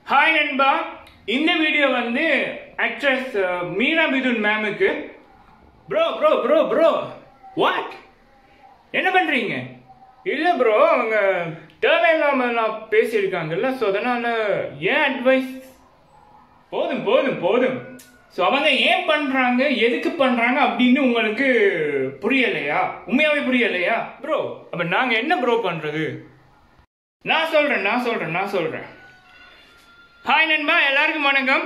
hi நண்பா இந்த video வந்து ஆக்ட்ரஸ் மீனா மிதுன் மேமுக்கு bro bro bro bro what என்ன பண்றீங்க இல்ல ப்ரோ அவங்க தேவையில்லாமலாம் பேசியிருக்காங்கல்ல ஸோ அதனால ஏன் அட்வைஸ் போதும் போதும் போதும் ஸோ அவங்க ஏன் பண்றாங்க எதுக்கு பண்றாங்க அப்படின்னு உங்களுக்கு புரியலையா உண்மையாவே புரியலையா ப்ரோ அப்ப நாங்க என்ன ப்ரோ பண்றது நான் சொல்றேன் நான் சொல்றேன் நான் சொல்றேன் ஹாய் நண்பா எல்லாருக்கும் வணக்கம்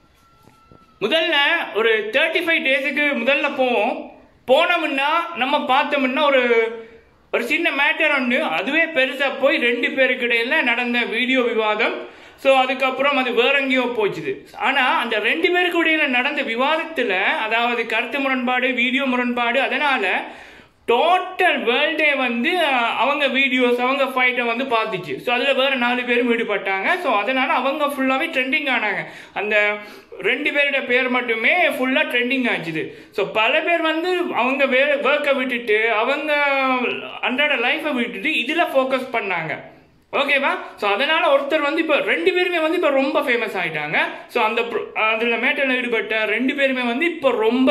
முதல்ல ஒரு தேர்ட்டி ஃபைவ் டேஸுக்கு முதல்ல போவோம் போனோம்னா நம்ம பார்த்தோம்னா ஒரு ஒரு சின்ன மேட்டர் ஒன்று அதுவே பெருசா போய் ரெண்டு பேருக்கு இடையில நடந்த வீடியோ விவாதம் ஸோ அதுக்கப்புறம் அது வேற எங்கேயோ போச்சுது ஆனா அந்த ரெண்டு பேருக்கு இடையில நடந்த விவாதத்துல அதாவது கருத்து முரண்பாடு வீடியோ முரண்பாடு அதனால டோட்டல் வேர்ல்டே வந்து அஹ், அவங்க வீடியோஸ் அவங்க ஃபைட்டை வந்து பார்த்துச்சு ஸோ அதில் வேற நாலு பேரும் ஈடுபட்டாங்க ஸோ அதனால அவங்க ஃபுல்லாகவே ட்ரெண்டிங் ஆனாங்க அந்த ரெண்டு பேரோட பேர் மட்டுமே ஃபுல்லாக ட்ரெண்டிங் ஆச்சுது ஸோ பல பேர் வந்து அவங்க வேற ஒர்க்கை விட்டுட்டு அவங்க அன்றாட லைஃப்பை விட்டுட்டு இதில் ஃபோக்கஸ் பண்ணாங்க ஓகேவா ஸோ அதனால ஒருத்தர் வந்து இப்போ ரெண்டு பேருமே வந்து இப்போ ரொம்ப ஃபேமஸ் ஆயிட்டாங்க ஸோ அந்த அதில் மேட்டரில் ஈடுபட்ட ரெண்டு பேருமே வந்து இப்போ ரொம்ப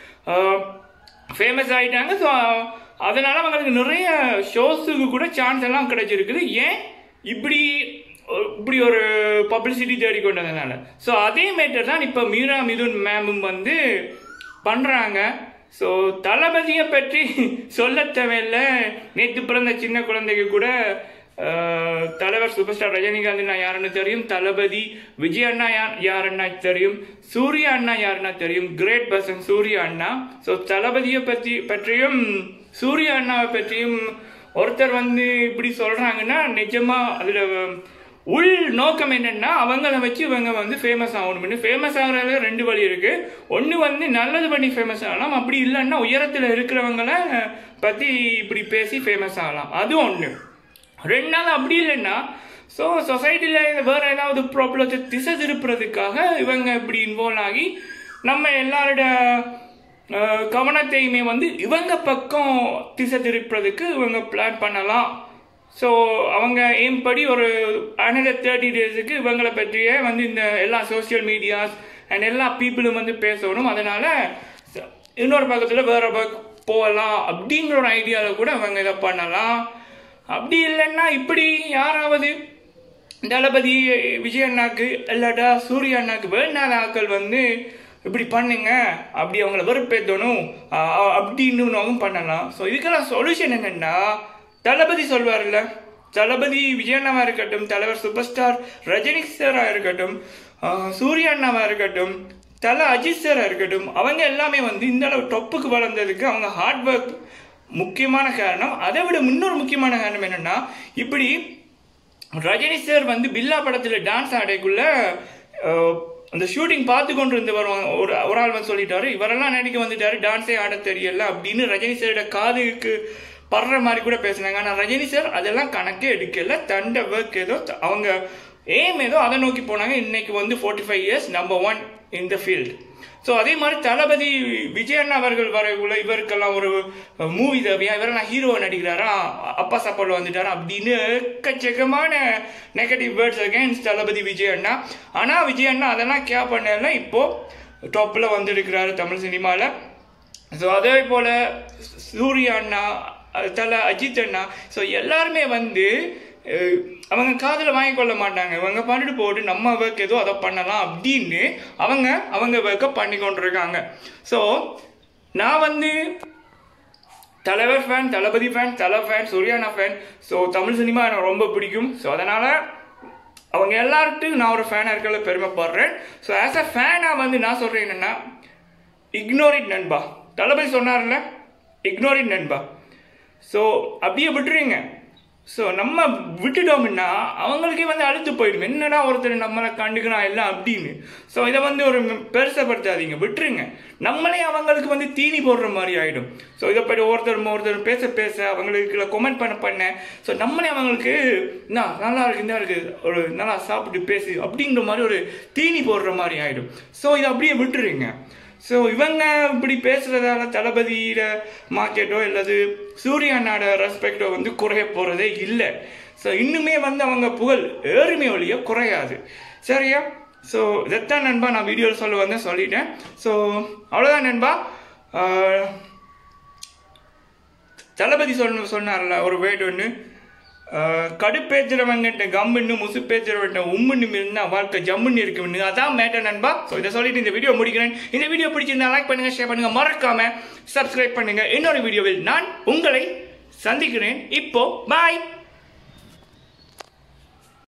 ஃபேமஸ் ஆயிட்டாங்க ஸோ அதனால அவங்களுக்கு நிறைய ஷோஸுக்கு கூட சான்ஸ் எல்லாம் கிடைச்சிருக்குது ஏன் இப்படி ஒரு- இப்படி ஒரு பப்ளிசிட்டி தேடி கொண்டதுனால ஸோ அதே மேட்டர் தான் இப்போ மீரா மிதுன் மேமும் வந்து பண்ணுறாங்க ஸோ தளபதியை பற்றி சொல்ல தேவையில்லை நேற்று பிறந்த சின்ன குழந்தைக்கு கூட அஹ், தலைவர் சூப்பர் ஸ்டார் ரஜினிகாந்த் நான் யாருன்னு தெரியும் தளபதி விஜய் அண்ணா யார் யாருன்னா தெரியும் சூர்யா அண்ணா யாருன்னா தெரியும் கிரேட் பர்சன் சூர்யா அண்ணா ஸோ தளபதியை பற்றி பற்றியும் சூர்யா அண்ணாவை பற்றியும் ஒருத்தர் வந்து இப்படி சொல்றாங்கன்னா நிஜமா அதுல உள் நோக்கம் என்னன்னா அவங்கள வச்சு இவங்க வந்து ஃபேமஸ் ஆகணும்னு ஃபேமஸ் ஆகுறதுல ரெண்டு வழி இருக்கு ஒன்று வந்து நல்லது பண்ணி ஃபேமஸ் ஆகலாம் அப்படி இல்லைன்னா உயரத்தில் இருக்கிறவங்கள பற்றி இப்படி பேசி ஃபேமஸ் ஆகலாம் அது ஒன்று ரெண்டு நாள் அப்படி இல்லைன்னா ஸோ சொசைட்டியில் வேற ஏதாவது ப்ராப்ளத்தை திசை திருப்புறதுக்காக இவங்க இப்படி இன்வால்வ் ஆகி நம்ம எல்லாரோட அஹ், கவனத்தையுமே வந்து இவங்க பக்கம் திசை திருப்புறதுக்கு இவங்க பிளான் பண்ணலாம் ஸோ அவங்க எய்ம் படி ஒரு அனதர் தேர்ட்டி டேஸுக்கு இவங்களை பற்றியே வந்து இந்த எல்லா சோஷியல் மீடியாஸ் அண்ட் எல்லா பீப்புளும் வந்து பேசணும் அதனால ச- இன்னொரு பக்கத்தில் வேற பக்கம் போகலாம் அப்படிங்கிற ஒரு ஐடியாவில் கூட அவங்க இதை பண்ணலாம் அப்படி இல்லைன்னா இப்படி யாராவது தளபதி விஜய் அண்ணாக்கு இல்லாட்டா சூர்யா அண்ணாக்கு வேண்டாத ஆட்கள் வந்து இப்படி பண்ணுங்க அப்படி அவங்கள வெறுப்பேற்றணும் ஆ- ஆ- அப்படின்னு பண்ணலாம் ஸோ இதுக்கெல்லாம் சொல்யூஷன் என்னன்னா தளபதி சொல்வார்ல தளபதி விஜய் அண்ணாவா இருக்கட்டும் தலைவர் சூப்பர் ஸ்டார் ரஜினி சாரா இருக்கட்டும் ஆ, சூர்யா அண்ணாவா இருக்கட்டும் தல அஜித் சாரா இருக்கட்டும் அவங்க எல்லாமே வந்து இந்த அளவு டொப்புக்கு வளர்ந்ததுக்கு அவங்க ஹார்ட் ஒர்க் முக்கியமான காரணம் அதை விட இன்னொரு முக்கியமான காரணம் என்னன்னா இப்படி ரஜினி சார் வந்து பில்லா படத்துல டான்ஸ் ஆடைக்குள்ள அஹ், அந்த ஷூட்டிங் பார்த்து கொண்டு இருந்தவர் ஒரு ஒரு ஆள் வந்து சொல்லிட்டாரு இவரெல்லாம் நடிக்க வந்துட்டாரு டான்ஸே ஆட தெரியல அப்படின்னு ரஜினி சாரோட காதுக்கு படுற மாதிரி கூட பேசுனாங்க ஆனா ரஜினி சார் அதெல்லாம் கணக்கே எடுக்கல தண்ட ஒர்க் ஏதோ த- அவங்க ஏம் ஏதோ அதை நோக்கி போனாங்க இன்னைக்கு வந்து forty five years number one in the field so அதே மாதிரி தளபதி விஜய் அண்ணா அவர்கள் வரக்குள்ள இவருக்கெல்லாம் ஒரு மூவி தேவையா இவரெல்லாம் ஹீரோ நடிக்கிறாரா அப்பா சாப்பாடு வந்துட்டாரா அப்படின்னு எக்கச்சக்கமான negative words against Thalapathy Vijay அண்ணா ஆனால் விஜய் அண்ணா அதெல்லாம் கே பண்ணல இப்போ டாப்பில் வந்திருக்கிறாரு தமிழ் சினிமாவில் ஸோ அதே போல் சூர்யா அண்ணா அது தல அஜித் அண்ணா ஸோ எல்லாருமே வந்து அஹ், அவங்க காதில் வாங்கி கொள்ள மாட்டாங்க இவங்க பண்ணிட்டு போட்டு நம்ம ஒர்க் ஏதோ அதை பண்ணலாம் அப்படின்னு அவங்க அவங்க ஒர்க்கை பண்ணி கொண்டிருக்காங்க ஸோ நான் வந்து Thalaivar fan Thalapathy fan Thala fan சூர்யானா ஃபேன் ஸோ தமிழ் சினிமா எனக்கு ரொம்ப பிடிக்கும் ஸோ அதனால் அவங்க எல்லார்ட்டும் நான் ஒரு ஃபேனாக இருக்கல பெருமைப்படுறேன் ஸோ ஆஸ் அ ஃபேனாக வந்து நான் சொல்கிறேன் என்னென்னா இக்னோர் இட் நண்பா தளபதி சொன்னார்ல இக்னோர் இட் நண்பா ஸோ அப்படியே விட்டுருங்க ஸோ நம்ம விட்டுட்டோம்னா அவங்களுக்கே வந்து அழுத்து போயிடும் என்னடா ஒருத்தர் நம்மளை கண்டுக்கிறான் எல்லாம் அப்படின்னு ஸோ இதை வந்து ஒரு பெருசப்படுத்தாதீங்க விட்டுருங்க நம்மளே அவங்களுக்கு வந்து தீனி போடுற மாதிரி ஆயிடும் ஸோ இதை பற்றி ஒருத்தர் ஒருத்தர் பேச பேச அவங்களுக்கு கொமெண்ட் பண்ண பண்ண ஸோ நம்மளே அவங்களுக்கு என்ன நல்லா இருக்கு இந்த இருக்கு ஒரு நல்லா சாப்பிட்டு பேசு அப்படிங்கிற மாதிரி ஒரு தீனி போடுற மாதிரி ஆயிடும் ஸோ இதை அப்படியே விட்டுருங்க ஸோ இவங்க இப்படி பேசுறதால தளபதியிட மார்க்கெட்டோ அல்லது சூர்யா அண்ணாட ரெஸ்பெக்டோ வந்து குறைய போறதே இல்லை ஸோ இன்னுமே வந்து அவங்க புகழ் ஏறுமே ஒழிய குறையாது சரியா ஸோ இதைத்தான் நண்பா நான் வீடியோவில் சொல்ல வந்தேன் சொல்லிட்டேன் ஸோ அவ்வளோதான் நண்பா ஆஹ், தளபதி சொன்ன சொன்னார்ல ஒரு வேர்டு ஒன்று கடுப்பேச்சுறவங்கிட்ட கம்முன்னு முசுப்பேச்சுறவங்கிட்ட உம்முன்னு இருந்தா வாழ்க்கை ஜம்முன்னு இருக்குன்னு அதான் மேட்டர் நண்பா ஸோ இதை சொல்லிட்டு இந்த வீடியோ முடிக்கிறேன் இந்த வீடியோ பிடிச்சிருந்தா லைக் பண்ணுங்க ஷேர் பண்ணுங்க மறக்காம சப்ஸ்கிரைப் பண்ணுங்க இன்னொரு வீடியோவில் நான் உங்களை சந்திக்கிறேன் இப்போ பாய்